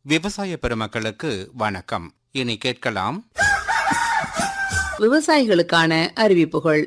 விவசாய பெருமக்களுக்கு வணக்கம் இனி கேட்கலாம் விவசாயிகளுக்கான அறிவிப்புகள்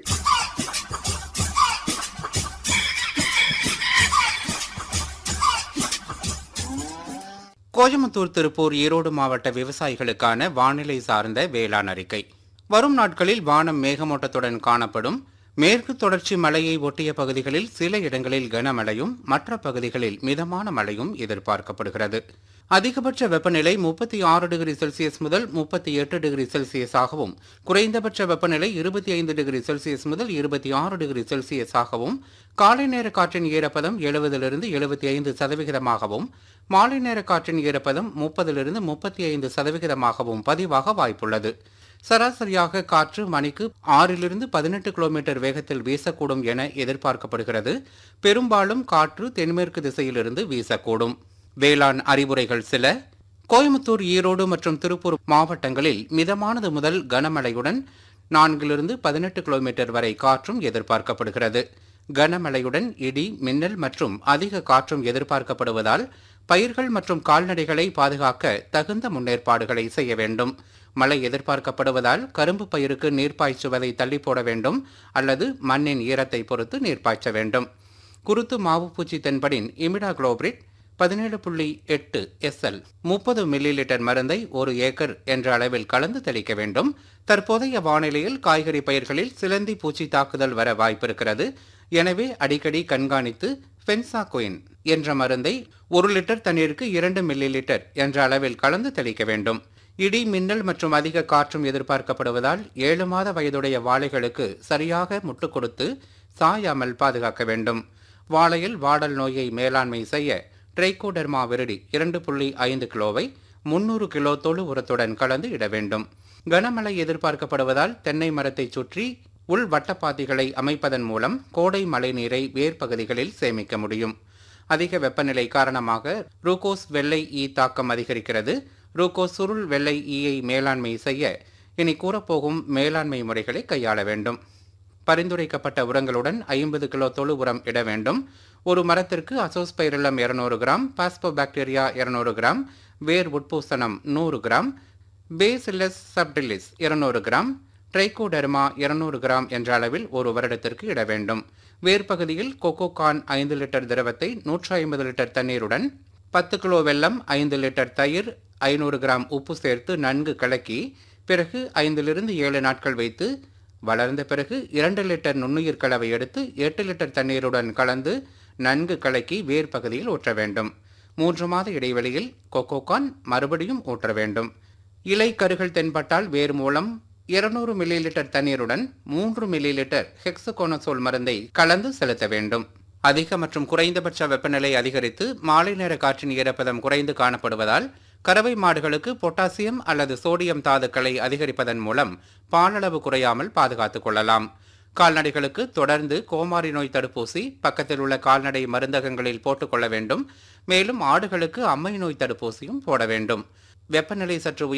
கோயம்புத்தூர் திருப்பூர் ஈரோடு மாவட்ட விவசாயிகளுக்கான வானிலை சார்ந்த வேளாண் அறிக்கை வரும் நாட்களில் வானம் மேகமூட்டத்துடன் காணப்படும் மேற்கு தொடர்ச்சி மலையை ஒட்டிய பகுதிகளில் சில இடங்களில் கனமழையும் மற்ற பகுதிகளில் மிதமான மழையும் எதிர்பார்க்கப்படுகிறது அதிகபட்ச வெப்பநிலை முப்பத்தி ஆறு டிகிரி செல்சியஸ் முதல் முப்பத்தி எட்டு டிகிரி செல்சியஸாகவும் குறைந்தபட்ச வெப்பநிலை இருபத்தி ஐந்து டிகிரி செல்சியஸ் முதல் இருபத்தி ஆறு டிகிரி செல்சியஸாகவும் காலை நேர காற்றின் ஈரப்பதம் எழுபதிலிருந்து எழுபத்தி ஐந்து சதவிகிதமாகவும் மாலை நேர காற்றின் ஈரப்பதம் முப்பதிலிருந்து முப்பத்தி ஐந்து சதவிகிதமாகவும் பதிவாக வாய்ப்புள்ளது சராசரியாக காற்று மணிக்கு ஆறிலிருந்து பதினெட்டு கிலோமீட்டர் வேகத்தில் வீசக்கூடும் என எதிர்பார்க்கப்படுகிறது பெரும்பாலும் காற்று தென்மேற்கு திசையிலிருந்து வீசக்கூடும் வேளாண் அறிவுரைகள் சில கோயம்புத்தூர் ஈரோடு மற்றும் திருப்பூர் மாவட்டங்களில் மிதமானது முதல் கனமழையுடன் நான்கிலிருந்து பதினெட்டு கிலோமீட்டர் வரை காற்றும் எதிர்பார்க்கப்படுகிறது கனமழையுடன் இடி மின்னல் மற்றும் அதிக காற்றும் எதிர்பார்க்கப்படுவதால் பயிர்கள் மற்றும் கால்நடைகளை பாதுகாக்க தகுந்த முன்னேற்பாடுகளை செய்ய வேண்டும் மழை எதிர்பார்க்கப்படுவதால் கரும்பு பயிருக்கு நீர் பாய்ச்சுவதை தள்ளி போட வேண்டும் அல்லது மண்ணின் ஈரத்தை பொறுத்து நீர் பாய்ச்ச வேண்டும் குருத்து மாவு பூச்சி தென்படின் இமிடா குளோபிரிட் பதினேழு புள்ளி எட்டு எஸ்எல் முப்பது மில்லி லிட்டர் மருந்தை ஒரு ஏக்கர் என்ற அளவில் கலந்து தெளிக்க வேண்டும் தற்போதைய வானிலையில் காய்கறி பயிர்களில் சிலந்தி பூச்சி தாக்குதல் வர வாய்ப்பிருக்கிறது எனவே அடிக்கடி கண்காணித்து ஃபென்சாகோயின் என்ற மருந்தை ஒரு லிட்டர் தண்ணீருக்கு இரண்டு மில்லி லிட்டர் என்ற அளவில் கலந்து தெளிக்க வேண்டும் இடி மின்னல் மற்றும் அதிக காற்றும் எதிர்பார்க்கப்படுவதால் ஏழு மாத வயதுடைய வாழைகளுக்கு சரியாக முட்டு கொடுத்து சாயாமல் பாதுகாக்க வேண்டும் வாழையில் வாடல் நோயை மேலாண்மை செய்ய ட்ரைகோடெர்மா விரிடி இரண்டு புள்ளி ஐந்து கிலோவை முன்னூறு கிலோ தொழு உரத்துடன் கலந்து இட வேண்டும் கனமழை எதிர்பார்க்கப்படுவதால் தென்னை மரத்தை சுற்றி உள் வட்டப்பாத்திகளை அமைப்பதன் மூலம் கோடை மழைநீரை வேர்ப்பகுதிகளில் சேமிக்க முடியும் அதிக வெப்பநிலை காரணமாக ரூகோஸ் வெள்ளை ஈ தாக்கம் அதிகரிக்கிறது ரூகோஸ் சுருள் வெள்ளை ஈயை மேலாண்மை செய்ய இனி கூறப்போகும் மேலாண்மை முறைகளை கையாள வேண்டும் பரிந்துரைக்கப்பட்ட உரங்களுடன் ஐம்பது கிலோ தொழு உரம் இட வேண்டும் ஒரு மரத்திற்கு அசோஸ்பைரிலம் இருநூறு கிராம் பாஸ்போபாக்டீரியா இருநூறு கிராம் வேர் உட்பூசணம் நூறு கிராம் பேசில்லஸ் சப்டிலிஸ் இருநூறு கிராம் ட்ரைகோடெர்மா இருநூறு கிராம் என்ற அளவில் ஒரு வருடத்திற்கு இட வேண்டும் வேர்ப்பகுதியில் கொக்கோகான் ஐந்து லிட்டர் திரவத்தை நூற்றி ஐம்பது லிட்டர் தண்ணீருடன் பத்து கிலோ வெல்லம் ஐந்து லிட்டர் தயிர் ஐநூறு கிராம் உப்பு சேர்த்து நன்கு கலக்கி பிறகு ஐந்திலிருந்து ஏழு நாட்கள் வைத்து வளர்ந்த பிறகு இரண்டு லிட்டர் நுண்ணுயிர் கலவை எடுத்து எட்டு லிட்டர் தண்ணீருடன் கலந்து நன்கு கலக்கி வேர் பகுதியில் ஊற்ற வேண்டும் மூன்று மாத இடைவெளியில் கொக்கோகான் மறுபடியும் ஊற்ற வேண்டும் இலை கருகள் தென்பட்டால் வேர் மூலம் இருநூறு மில்லி லிட்டர் தண்ணீருடன் மூன்று மில்லி லிட்டர் ஹெக்ஸகோனசோல் மருந்தை கலந்து செலுத்த வேண்டும் அதிக மற்றும் குறைந்தபட்ச வெப்பநிலை அதிகரித்து மாலை நேர காற்றின் ஈரப்பதம் குறைந்து காணப்படுவதால் கறவை மாடுகளுக்கு பொட்டாசியம் அல்லது சோடியம் தாதுக்களை அதிகரிப்பதன் மூலம் பாலளவு குறையாமல் பாதுகாத்துக் கொள்ளலாம் கால்நடைகளுக்கு தொடர்ந்து கோமாரி நோய் தடுப்பூசி பக்கத்தில் உள்ள கால்நடை மருந்தகங்களில் போட்டுக்கொள்ள வேண்டும் மேலும் ஆடுகளுக்கு அம்மை நோய் தடுப்பூசியும் போட வேண்டும் வெப்பநிலை சற்று